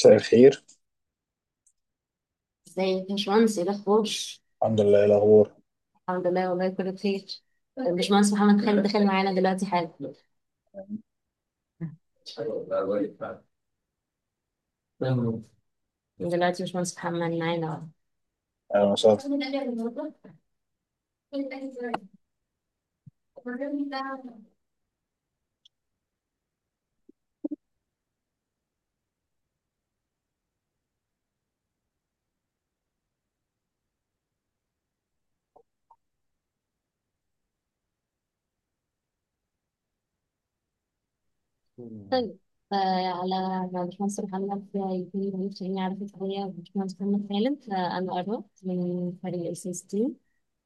مساء الخير ازيك يا باشمهندس ايه الاخبار الحمد لله إيه الأخبار الحمد لله والله كله بخير باشمهندس محمد خالد دخل معانا دلوقتي حالا دلوقتي باشمهندس محمد معانا أهلا وسهلا طيب آه على على باشمهندس محمد يكون ممكن يعرف التحية باشمهندس محمد خالد آه أنا أروى من فريق ال سي اس تي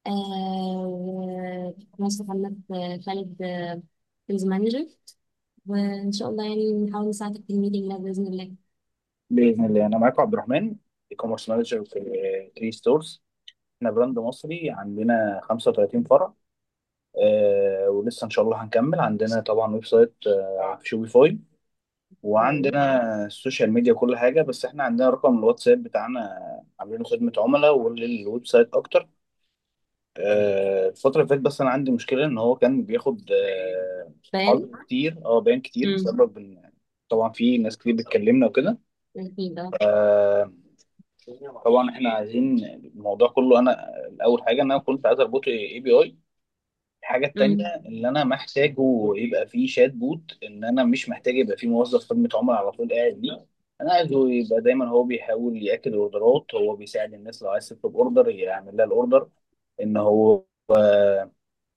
آه باشمهندس محمد آه، خالد سيلز مانجر وإن شاء الله يعني نحاول نساعدك في الميتنج ده بإذن الله بإذن الله أنا معاكم عبد الرحمن اي كوميرس مانجر في تري ستورز احنا براند مصري عندنا 35 فرع آه ولسه إن شاء الله هنكمل عندنا طبعا ويب سايت آه في شوبيفاي وعندنا السوشيال ميديا كل حاجة بس احنا عندنا رقم الواتساب بتاعنا عاملينه خدمة عملاء وللويب سايت أكتر آه الفترة اللي فاتت بس أنا عندي مشكلة إن هو كان بياخد آه فاهم؟ عرض كتير اه بيان كتير امم بسبب إن طبعا في ناس كتير بتكلمنا وكده أكيد اه آه، طبعا احنا عايزين الموضوع كله انا اول حاجه ان انا كنت عايز اربطه اي بي اي الحاجه التانيه امم اللي انا محتاجه يبقى فيه شات بوت ان انا مش محتاج يبقى فيه موظف خدمه عملاء على طول قاعد دي انا عايزه يبقى دايما هو بيحاول ياكد الاوردرات هو بيساعد الناس لو عايز تكتب اوردر يعمل لها الاوردر ان هو آه،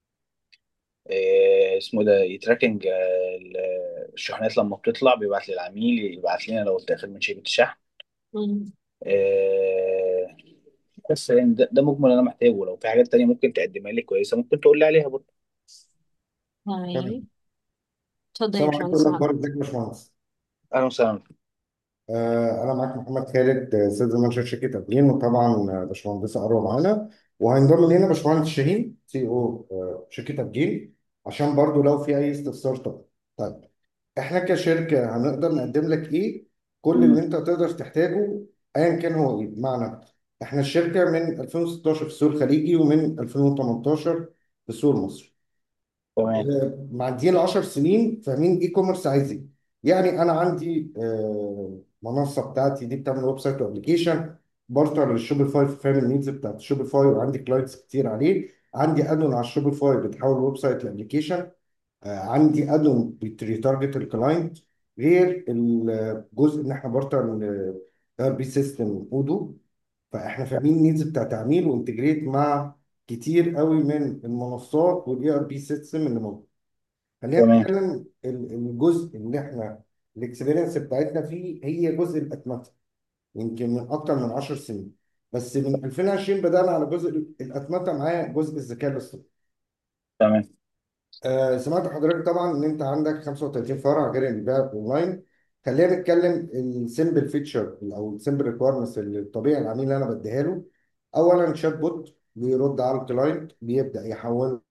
آه، اسمه ده يتراكنج آه، الشحنات لما بتطلع بيبعت للعميل يبعت لنا لو اتاخر من شركه الشحن امم آه، بس يعني ده, ده مجمل انا محتاجه لو في حاجات تانية ممكن تقدمها لي كويسة ممكن تقول لي عليها برضه تمام تمام اتفضل يا السلام عليكم باشمهندس ورحمة محمد الله ازيك يا باشمهندس اهلا وسهلا آه انا معاك محمد خالد آه، سيلز مانجر شركه ابلين وطبعا آه، باشمهندسه اروى معانا وهينضم لينا باشمهندس شاهين سي او آه، شركه ابلين عشان برضو لو في اي استفسار طب طيب احنا كشركه هنقدر نقدم لك ايه كل اللي مم. انت تقدر تحتاجه ايا كان هو ايه بمعنى احنا الشركه من 2016 في السوق الخليجي ومن 2018 في السوق المصري تمام معديين 10 سنين فاهمين اي كوميرس عايز ايه يعني انا عندي آه، منصه بتاعتي دي بتعمل ويب سايت وابلكيشن برطر للشوبيفاي فاهم النيدز بتاعت الشوبيفاي وعندي كلاينتس كتير عليه عندي ادون على الشوبيفاي بتحول الويب سايت لابلكيشن آه، عندي ادون بتريتارجت الكلاينت غير الجزء ان احنا برطر ار بي سيستم اودو فاحنا فاهمين النيدز بتاعت عميل وانتجريت مع كتير قوي من المنصات والاي ار بي سيستم اللي موجود خلينا تمام نتكلم ال- الجزء اللي احنا الاكسبيرينس بتاعتنا فيه هي جزء الاتمته يمكن من اكتر من 10 سنين بس من 2020 بدأنا على جزء الاتمته معايا جزء الذكاء الاصطناعي تمام آه سمعت حضرتك طبعا ان انت عندك 35 فرع غير البيع اونلاين خلينا نتكلم السمبل فيتشر او السمبل ريكويرمنتس اللي الطبيعي العميل اللي انا بديها له اولا شات بوت بيرد على الكلاينت بيبدا يحول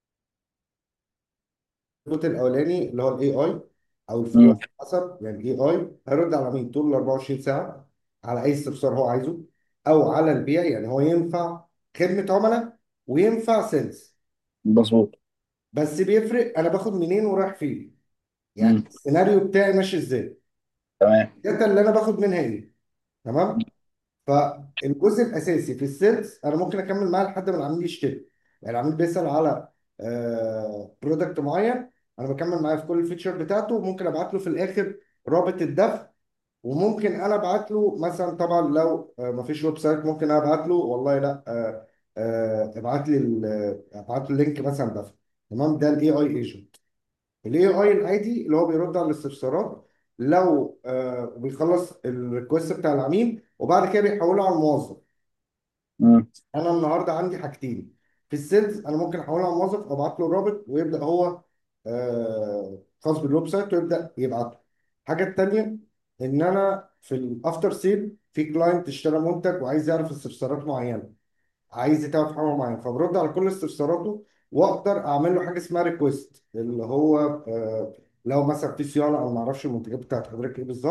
البوت الاولاني اللي هو الاي اي او الفلو مم. حسب يعني الاي اي هيرد على العميل طول ال 24 ساعه على اي استفسار هو عايزه او على البيع يعني هو ينفع خدمه عملاء وينفع سيلز مظبوط بس بيفرق انا باخد منين ورايح فين مم. يعني السيناريو بتاعي ماشي ازاي تمام الداتا اللي انا باخد منها ايه تمام فالجزء الاساسي في السيلز انا ممكن اكمل معاه لحد ما العميل يشتري يعني العميل بيسال على برودكت معين انا بكمل معاه في كل الفيتشر بتاعته وممكن ابعت له في الاخر رابط الدفع وممكن انا ابعت له مثلا طبعا لو آه، مفيش ويب سايت ممكن انا ابعت له والله لا آه، آه، ابعت لي ال- ابعت له لينك مثلا دفع تمام ده الاي اي ايجنت الاي اي العادي اللي هو بيرد على الاستفسارات لو آه بيخلص الريكوست بتاع العميل وبعد كده بيحوله على الموظف مم. انا النهارده عندي حاجتين في السيلز انا ممكن احوله على الموظف وابعت له الرابط ويبدا هو آه خاص بالويب سايت ويبدا يبعته الحاجه التانيه ان انا في الافتر سيل في كلاينت اشترى منتج وعايز يعرف استفسارات معينه عايز يتابع حاجه معينه فبرد على كل استفساراته واقدر اعمل له حاجه اسمها ريكويست اللي هو آه، لو مثلا في صيانه او ما اعرفش المنتجات بتاعت حضرتك ايه بالظبط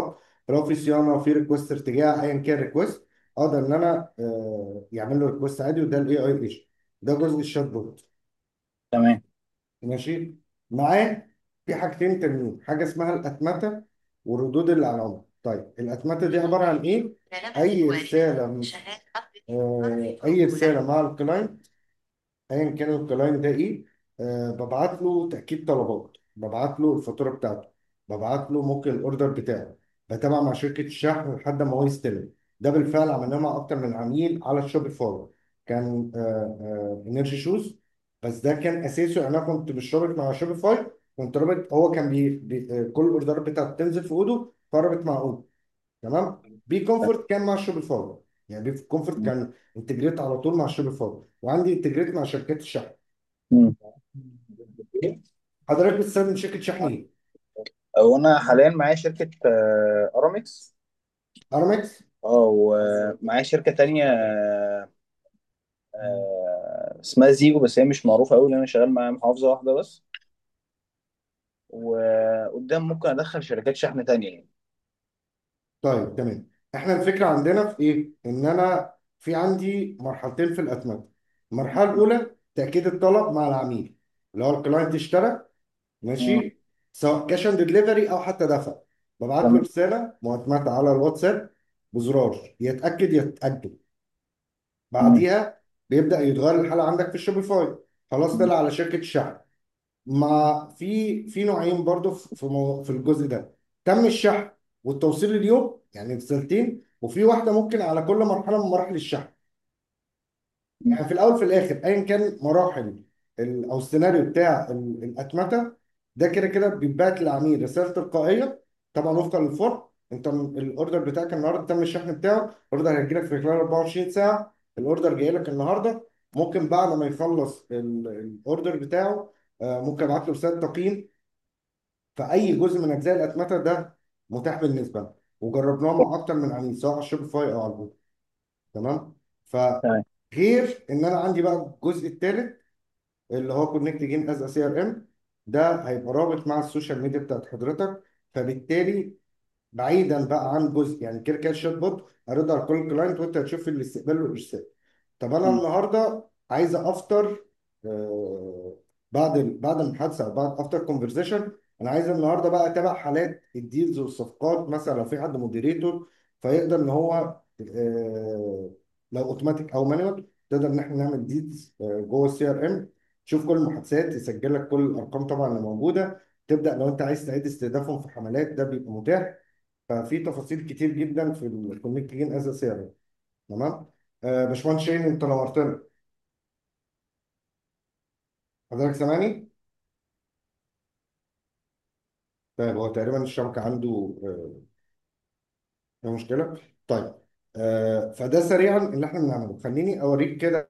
لو في صيانه في ريكوست ارتجاع ايا كان ريكوست اقدر ان انا آه، يعمل له ريكوست عادي وده الاي اي ايجنت ده جزء الشات بوت تمام ماشي معاه في حاجتين تانيين حاجه اسمها الاتمته والردود اللي على العمر طيب الاتمته دي عباره عن ايه اي رساله آه، اي رساله مع الكلاينت ايا كان الكلاينت ده ايه أه ببعت له تاكيد طلبات ببعت له الفاتوره بتاعته ببعت له ممكن الاوردر بتاعه بتابع مع شركه الشحن لحد ما هو يستلم ده بالفعل عملناه مع اكتر من عميل على الشوبيفاي كان انرجي شوز بس ده كان اساسه يعني انا كنت مشترك مع شوبيفاي كنت رابط هو كان بي بي آه، كل الاوردرات بتاعته تنزل في اوده فرابط مع اوده تمام بي كومفورت كان مع الشوبيفاي يعني بي كومفورت كان انتجريت على طول مع الشوبيفاي وعندي انتجريت مع شركات الشحن مم. حضرتك بتستخدم شركة شحن ايه؟ وانا حاليا معايا شركه آه، ارامكس ارامكس اه ومعايا شركه تانية آه، آه، اسمها زيجو بس هي مش معروفه قوي لان انا شغال مع محافظه واحده بس وقدام ممكن ادخل شركات شحن تانية يعني طيب تمام احنا الفكرة عندنا في ايه؟ ان انا في عندي مرحلتين في الاتمتة المرحلة الاولى تأكيد الطلب مع العميل اللي هو الكلاينت اشترى مم. ماشي سواء كاش اند ديليفري او حتى دفع ببعت له تمام رسالة مؤتمتة على الواتساب بزرار يتأكد يتأكد مم. بعديها بيبدأ يتغير الحالة عندك في الشوبيفاي خلاص طلع على شركة الشحن ما في في نوعين برضو في في مو- في الجزء ده تم الشحن والتوصيل اليوم يعني رسالتين وفي واحده ممكن على كل مرحله من مراحل الشحن مم. يعني في الاول في الاخر ايا كان مراحل ال- او السيناريو بتاع ال- الاتمته ده كده كده بيتبعت للعميل رساله تلقائيه طبعا وفقا للفرن انت م- الاوردر بتاعك النهارده تم الشحن بتاعه الاوردر هيجي لك في خلال 24 ساعه الاوردر جاي لك النهارده ممكن بعد ما يخلص ال- الاوردر بتاعه آه، ممكن ابعت له رساله تقييم فاي جزء من اجزاء الاتمته ده متاح بالنسبه لنا وجربناه مع اكتر من عميل سواء على الشوبيفاي او على الجوجل تمام تمام فغير ان انا عندي بقى الجزء الثالث اللي هو كونكت جين از سي ار ام ده هيبقى رابط مع السوشيال ميديا بتاعت حضرتك فبالتالي بعيدا بقى عن جزء يعني كده كده الشات بوت هرد على كل كلاينت وانت هتشوف الاستقبال والارسال طب انا مم. النهارده عايز افطر آه، بعد ال- بعد المحادثه او بعد افتر كونفرزيشن انا عايز النهارده بقى اتابع حالات الديلز والصفقات مثلا لو في حد مودريتور فيقدر ان هو آه، لو اوتوماتيك او مانوال تقدر ان احنا نعمل ديلز جوه السي ار ام تشوف كل المحادثات يسجل لك كل الارقام طبعا اللي موجوده تبدا لو انت عايز تعيد استهدافهم في حملات ده بيبقى متاح ففي تفاصيل كتير جدا في الكونكت جين از سي ار ام تمام آه، باشمهندس شيرين انت نورتنا حضرتك سامعني؟ طيب هو تقريبا الشبكة عنده آه، فيها مشكلة طيب آه، فده سريعا اللي احنا بنعمله خليني اوريك كده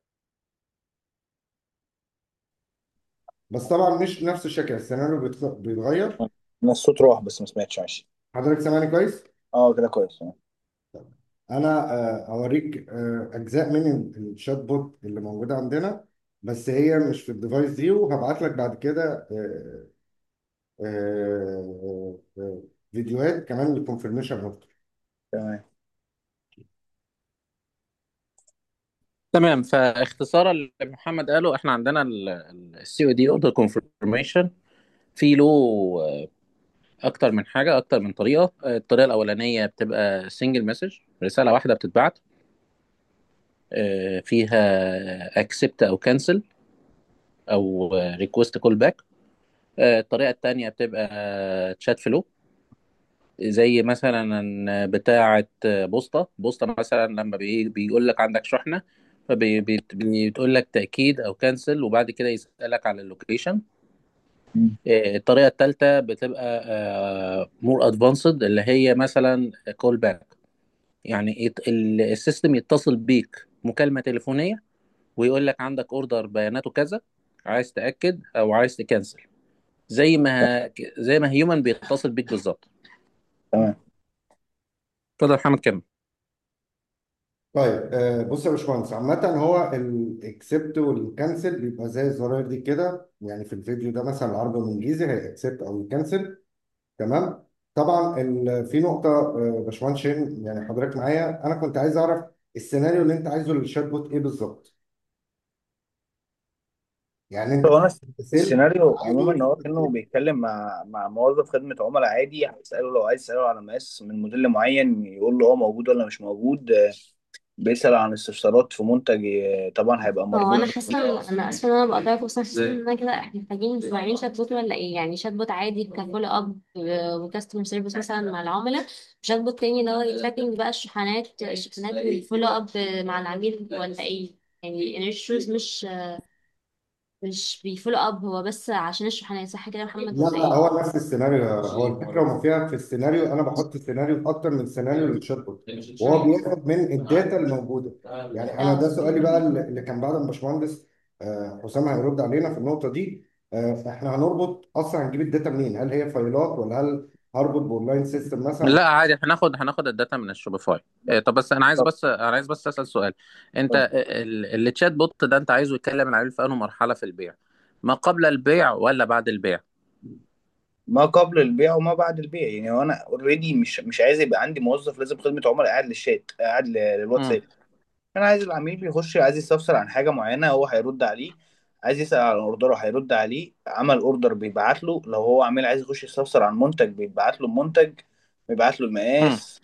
بس طبعا مش نفس الشكل السيناريو بيتغ- بيتغير انا الصوت راح بس ما سمعتش ماشي حضرتك سامعني كويس؟ اه كده كويس تمام. انا آه، اوريك آه، اجزاء من ال- الشات بوت اللي موجودة عندنا بس هي مش في الديفايس دي وهبعت لك بعد كده آه، آه، آه، فيديوهات كمان للكونفirmation اكتر تمام تمام فاختصارا اللي محمد قاله احنا عندنا السي او دي اوردر كونفirmation في له آه، اكتر من حاجه اكتر من طريقه آه، الطريقه الاولانيه بتبقى سنجل مسج رساله واحده بتتبعت آه، فيها اكسبت او كانسل او ريكوست كول باك الطريقه الثانيه بتبقى تشات فلو زي مثلا بتاعه بوسطه بوسطه مثلا لما بي بيقول لك عندك شحنه فبتقول لك تاكيد او كانسل وبعد كده يسالك على اللوكيشن مم. آه، الطريقه الثالثه بتبقى مور ادفانسد اللي هي مثلا كول باك يعني يت- ال- السيستم يتصل بيك مكالمه تليفونيه ويقول لك عندك اوردر بياناته كذا عايز تاكد او عايز تكنسل زي ما زي ما هيومن بيتصل بيك بالظبط تمام اتفضل يا محمد كمل طيب آه، بص يا باشمهندس عامة هو الاكسبت والكنسل بيبقى زي الزراير دي كده يعني في الفيديو ده مثلا العربي والانجليزي هي اكسبت او يكنسل تمام طبعا ال- في نقطه آه، باشمهندس شين يعني حضرتك معايا انا كنت عايز اعرف السيناريو اللي انت عايزه للشات بوت ايه بالظبط يعني انت هو انا سيل السيناريو عموما ان عادي هو كانه بيتكلم مع مع موظف خدمه عملاء عادي هيساله لو عايز يساله على مقاس من موديل معين يقول له هو موجود ولا مش موجود آه، بيسأل عن استفسارات في منتج آه، طبعا هيبقى هو مربوط انا حاسه ان انا اسفه ان انا بقطعك بس انا حاسه ان انا كده احنا محتاجين نوعين شات بوت ولا ايه يعني شات بوت عادي كفولو اب وكاستمر سيرفيس مثلا مع العملاء شات بوت تاني اللي هو يتراكنج بقى الشحنات الشحنات والفولو اب مع العميل ولا ايه يعني انيشوز مش مش بيفولو اب هو بس عشان الشحنات صح كده يا محمد لا ولا لا ايه هو نفس السيناريو هو الفكره وما فيها في السيناريو انا بحط سيناريو اكتر من سيناريو للشات بوت وهو بياخد من الداتا الموجوده يعني انا ده اه سؤالي بقى اللي اللي كان بعد ما باشمهندس آه، حسام هيرد علينا في النقطه دي آه، احنا هنربط اصلا هنجيب الداتا منين هل هي فايلات ولا هل هربط باونلاين سيستم مثلا لا عادي هناخد هناخد الداتا من الشوبيفاي إيه، طب بس انا عايز طب بس انا عايز بس اسال سؤال انت طب ال- التشات بوت ده انت عايزه يتكلم العميل في انه مرحله في البيع ما قبل البيع ولا بعد البيع ما قبل البيع وما بعد البيع يعني هو انا اوريدي مش مش عايز يبقى عندي موظف لازم خدمه عملاء قاعد للشات قاعد ل- امم للواتساب انا عايز العميل بيخش عايز يستفسر عن حاجه معينه هو هيرد عليه عايز يسال عن اوردره هيرد عليه عمل اوردر بيبعت له لو هو عميل عايز يخش يستفسر عن منتج بيبعت له المنتج بيبعت له امم المقاس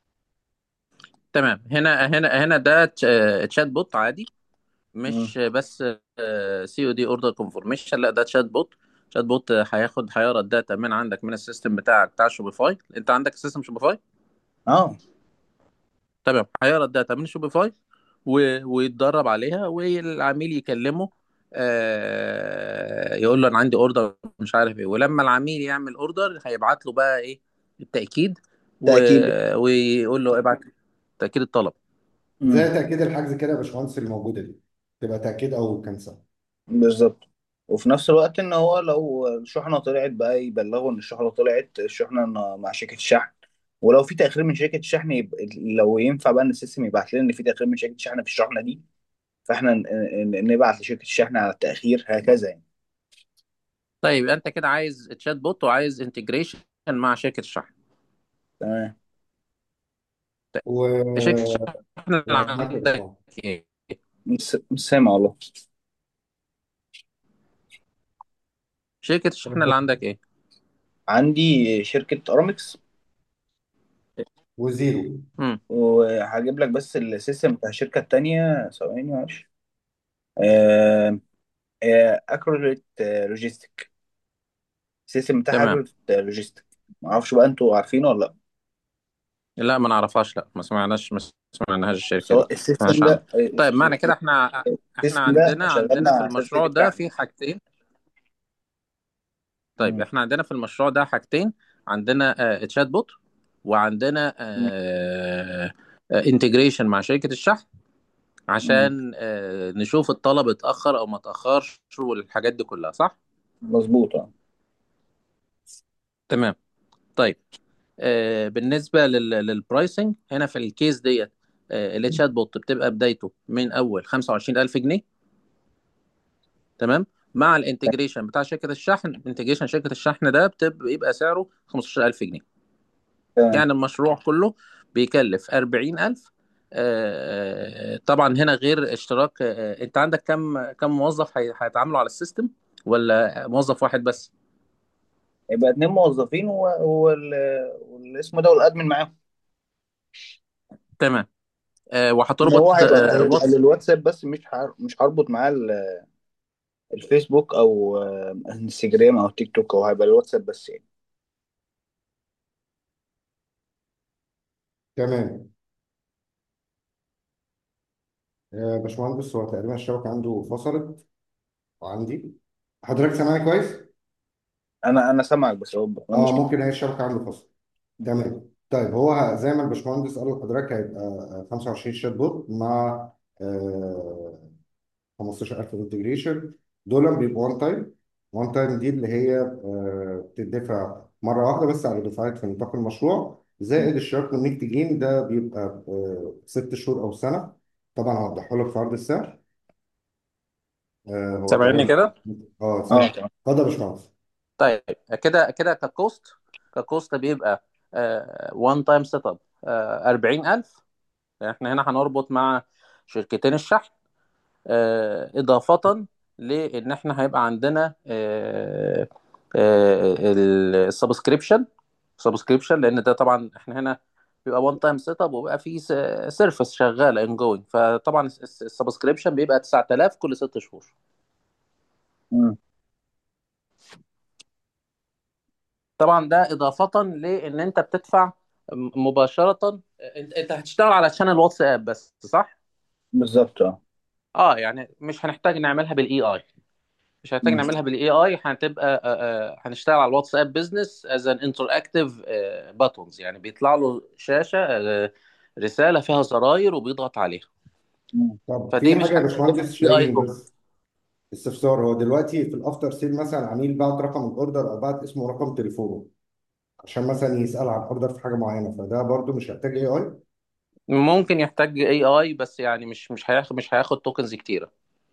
تمام هنا هنا هنا ده تش- تشات بوت عادي مم. مش بس سي او دي اوردر كونفورميشن لا ده تشات بوت تشات بوت هياخد هيقرا الداتا من عندك من السيستم بتاعك بتاع شوبيفاي انت عندك سيستم شوبيفاي اه تمام هيقرا الداتا من شوبيفاي و... ويتدرب عليها والعميل يكلمه آه... يقول له انا عندي اوردر مش عارف ايه ولما العميل يعمل اوردر هيبعت له بقى ايه التأكيد و... تاكيد ويقول له ابعت تأكيد الطلب زي مم. تاكيد الحجز كده يا باشمهندس الموجوده دي تبقى تاكيد او كنسل بالظبط وفي نفس الوقت ان هو لو الشحنه طلعت بقى يبلغوا ان الشحنه طلعت الشحنه مع شركه الشحن ولو في تاخير من شركه الشحن يب... لو ينفع بقى ان السيستم يبعت لنا ان في تاخير من شركه الشحن في الشحنه دي فاحنا ن- ن- نبعت لشركه الشحن على التاخير هكذا يعني طيب انت كده عايز تشات بوت وعايز انتجريشن مع شركة الشحن تمام شركة الشحن و اللي معاك يا عندك باشمهندس ايه مش مش سامع والله شركة الشحن اللي عندك ايه عندي شركه ارامكس وزيرو امم وهجيب لك بس السيستم بتاع الشركه التانيه ثواني معلش آه... آه... اكروليت لوجيستيك السيستم بتاعها تمام اكروليت لوجيستيك معرفش بقى انتوا عارفينه ولا لا لا ما نعرفهاش لا ما سمعناش ما سمعناش الشركة دي سواء ما السيستم سمعناش عنها ده طيب معنى كده احنا احنا السيستم ده عندنا شغال عندنا في مع المشروع شركة ده شحن في حاجتين طيب مم. احنا عندنا في المشروع ده حاجتين عندنا آه تشات بوت وعندنا مم. آه انتجريشن مع شركة الشحن مم. عشان آه نشوف الطلب اتأخر او ما اتأخرش والحاجات دي كلها صح مظبوط اه تمام طيب آه بالنسبة لل- للبرايسنج هنا في الكيس ديت آه التشات بوت بتبقى بدايته من اول 25000 جنيه تمام مع الانتجريشن بتاع شركة الشحن انتجريشن شركة الشحن ده بتبقى بيبقى سعره 15000 جنيه تمام يعني المشروع كله بيكلف 40000 آه، طبعا هنا غير اشتراك آه، انت عندك كم كم موظف هي- هيتعاملوا على السيستم ولا موظف واحد بس يبقى اتنين موظفين و... وال... والاسم ده والادمن معاهم تمام آه، ان هو وهتربط هيبقى آه، هيبقى واتس للواتساب بس مش ه... مش هربط معاه ال- الفيسبوك او آه، انستجرام او تيك توك او هيبقى الواتساب بس يعني تمام يا باشمهندس هو تقريبا الشبكة عنده فصلت وعندي حضرتك سامعني كويس؟ انا انا سامعك بس هو اه الباشمهندس ممكن هي الشبكة عنده فصل تمام طيب هو ه- زي ما الباشمهندس قال لحضرتك هيبقى آه، 25 شات بوت مع آه، 15000 انتجريشن دول بيبقوا وان تايم وان تايم دي اللي هي آه، بتدفع مره واحده بس على دفعات في نطاق المشروع زائد اشتراك المنتجين ده بيبقى آه، ست شهور او سنه طبعا هوضحه لك في عرض السعر آه، هو سامعني تقريبا كده اه اه سامع تمام اتفضل يا باشمهندس طيب كده كده ككوست ككوست بيبقى وان تايم سيت اب 40000 احنا هنا هنربط مع شركتين الشحن آه، إضافة لأن احنا هيبقى عندنا السبسكريبشن سبسكريبشن لأن ده طبعا احنا هنا بيبقى وان تايم سيت اب وبيبقى فيه سيرفيس شغال ان جوينج فطبعا السبسكريبشن بيبقى 9000 كل ست شهور مم. طبعا ده إضافة لأن أنت بتدفع مباشرة انت انت هتشتغل على شانل واتساب بس صح؟ بالظبط اه اه يعني مش هنحتاج نعملها بالاي اي مش هنحتاج مم. نعملها بالاي اي هتبقى آه، آه، هنشتغل على الواتساب بزنس از ان انتراكتيف باتونز يعني بيطلع له شاشه آه، رساله فيها زراير وبيضغط عليها مم. طب فدي في مش حاجه يا هتكلف باشمهندس اي اي شاهين توكن بس استفسار هو دلوقتي في الافتر سيل مثلا عميل بعت رقم الاوردر او بعت اسمه ورقم تليفونه عشان مثلا يسال عن اوردر في حاجه معينه فده برضو مش هيحتاج اي اي ممكن يحتاج اي اي بس يعني مش مش هياخد مش هياخد توكنز كتيره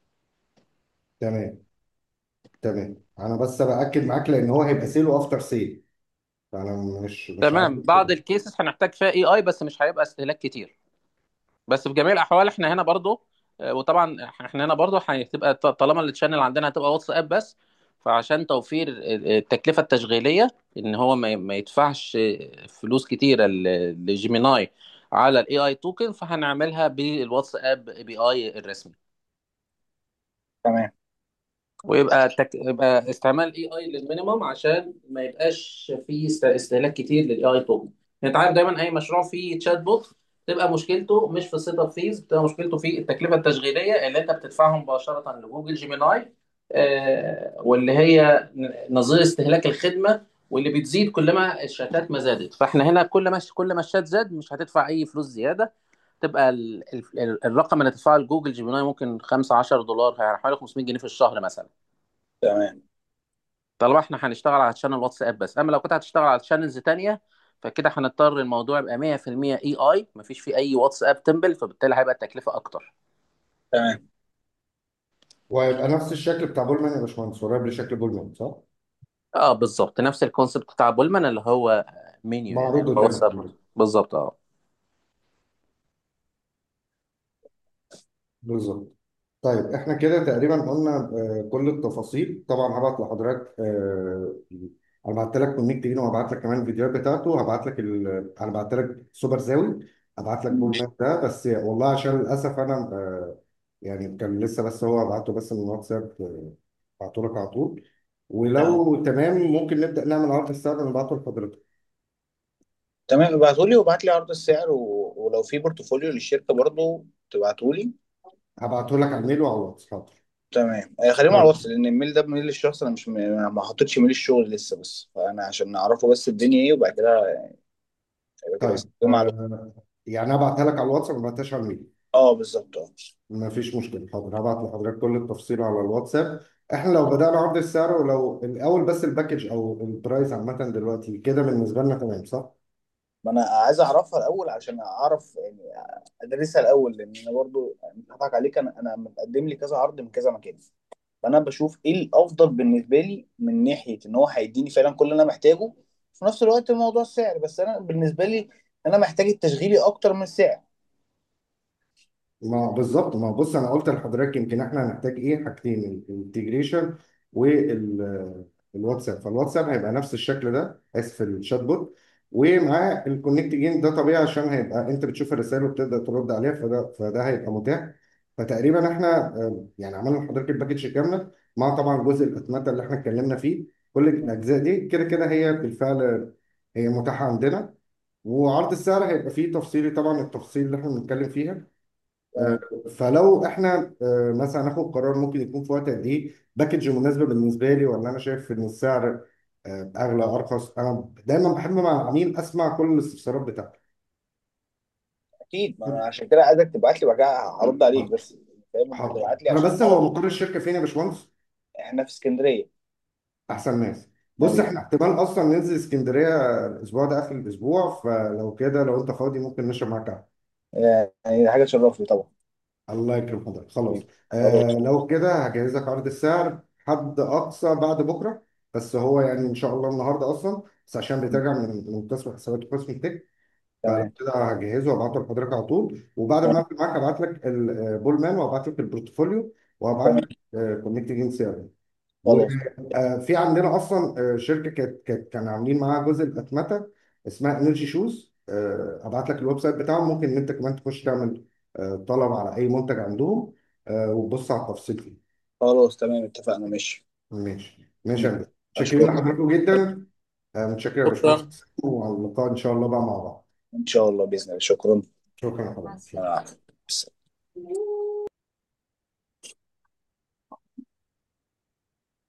تمام تمام انا بس باكد معاك لان هو هيبقى سيل وافتر سيل فانا مش مش عارف تمام بعض الكيسز هنحتاج فيها اي اي بس مش هيبقى استهلاك كتير بس في جميع الاحوال احنا هنا برضو آه، وطبعا احنا هنا برضو هتبقى ط- طالما التشانل عندنا هتبقى واتساب بس فعشان توفير التكلفه التشغيليه ان هو ما ما يدفعش فلوس كتيره ل- لجيميناي على الاي اي توكن فهنعملها بالواتساب اي بي اي الرسمي تمام ويبقى تك... يبقى استعمال اي اي للمينيمم عشان ما يبقاش فيه است- استهلاك كتير للاي اي توكن انت عارف دايما اي مشروع فيه تشات بوت تبقى مشكلته مش في السيت اب فيز بتبقى مشكلته في التكلفه التشغيليه اللي انت بتدفعها مباشره لجوجل جيميناي آه واللي هي ن- نظير استهلاك الخدمه واللي بتزيد كل ما الشاتات ما زادت فاحنا هنا كل ما كل ما الشات زاد مش هتدفع اي فلوس زياده تبقى ال... ال... الرقم اللي تدفعه لجوجل جيميناي ممكن 5 10 دولار يعني حوالي 500 جنيه في الشهر مثلا تمام طالما احنا هنشتغل على شانل واتساب بس اما لو كنت هتشتغل على شانلز تانية فكده هنضطر الموضوع يبقى 100% اي اي مفيش فيه اي واتساب تمبل فبالتالي هيبقى التكلفة اكتر تمام وهيبقى نفس الشكل بتاع بولمان يا باشمهندس قريب لشكل بولمان صح؟ اه بالظبط نفس الكونسيبت بتاع بولمان اللي هو منيو يعني معروض اللي هو قدامك واتساب بالظبط اه بالظبط طيب احنا كده تقريبا قلنا آه، كل التفاصيل طبعا هبعت لحضرتك آه، انا بعت لك كونكت جديد وهبعت لك كمان الفيديوهات بتاعته هبعت لك ال... انا بعت لك سوبر زاوي هبعت لك بول ماب ده بس والله عشان للاسف انا آه، يعني كان لسه بس هو بعته بس من واتساب آه، بعته لك على طول تمام ولو تمام ممكن نبدا نعمل عرض السعر ونبعته لحضرتك تمام ابعتوا لي وابعت لي عرض السعر و... ولو في بورتفوليو للشركه برضو تبعتوا لي هبعته لك على الميل وعلى الواتس حاضر تمام آه، خليهم على طيب الواتس لان الميل ده ميل الشخص انا مش م... أنا ما حطيتش ميل الشغل لسه بس فانا عشان اعرفه بس الدنيا ايه وبعد كده يبقى كده بس طيب خليهم على الواتس. آه، يعني ابعتها لك على الواتس ما بعتهاش على الميل اه بالظبط اه ما فيش مشكلة حاضر هبعت لحضرتك كل التفصيل على الواتساب احنا لو بدأنا عرض السعر ولو الأول بس الباكج أو البرايس عامة دلوقتي كده بالنسبة لنا تمام صح؟ ما انا عايز اعرفها الاول عشان اعرف يعني ادرسها الاول لان انا برضو مش هضحك عليك انا انا مقدم لي كذا عرض من كذا مكان فانا بشوف ايه الافضل بالنسبه لي من ناحيه ان هو هيديني فعلا كل اللي انا محتاجه في نفس الوقت موضوع السعر بس انا بالنسبه لي انا محتاج التشغيلي اكتر من السعر ما بالظبط ما بص أنا قلت لحضرتك يمكن احنا هنحتاج إيه حاجتين الانتجريشن والواتساب فالواتساب هيبقى نفس الشكل ده آسف الشات بوت ومعاه الكونكت جين ده طبيعي عشان هيبقى انت بتشوف الرسائل وبتقدر ترد عليها فده فده هيبقى متاح فتقريبا احنا آه، يعني عملنا لحضرتك الباكج كامله مع طبعا جزء الاتمته اللي احنا اتكلمنا فيه كل الاجزاء دي كده كده هي بالفعل هي متاحه عندنا وعرض السعر هيبقى فيه تفصيلي طبعا التفاصيل اللي احنا بنتكلم فيها آه، تمام فلو احنا آه، مثلا ناخد قرار ممكن يكون في وقت قد ايه باكج مناسبه بالنسبه لي ولا انا شايف ان السعر آه، اغلى ارخص انا دايما بحب مع العميل اسمع كل الاستفسارات بتاعته اكيد ما انا عشان كده عايزك تبعت لي وبعد كده هرد عليك بس فاهم انت حاضر تبعت لي انا عشان بس اعرف هو مقر الشركه فين يا باشمهندس احنا في اسكندريه احسن ناس بص حبيبي احنا احتمال اصلا ننزل اسكندريه الاسبوع ده اخر الاسبوع فلو كده لو انت فاضي ممكن نشرب معاك قهوه يعني دي حاجه تشرفني طبعا الله يكرم حضرتك خلاص حبيبي آه خلاص لو كده هجهز لك عرض السعر حد اقصى بعد بكره بس هو يعني ان شاء الله النهارده اصلا بس عشان بيترجع من من قسم حسابات وقسم التك فلو تمام كده هجهزه وابعته لحضرتك على طول وبعد ما اقفل معاك هبعت لك البول مان وابعت لك البورتفوليو وابعت تمام لك كونكت جيم سي ار خلاص وفي عندنا اصلا آه، شركه كانت كانت كانوا عاملين معاها جزء الاتمته اسمها انرجي شوز ابعت لك الويب سايت بتاعهم ممكن ان انت كمان تخش تعمل آه، طلب على اي منتج عندهم آه، وتبص على التفاصيل فيه خلاص تمام اتفقنا ماشي ماشي ماشي يا هندسة. متشكرين اشكرك لحضراتكم جدا آه، متشكر يا شكرا باشمهندس وعلى اللقاء ان شاء الله بقى مع بعض ان شاء الله باذن الله شكرا شكرا مع لحضرتك السلامة العفو.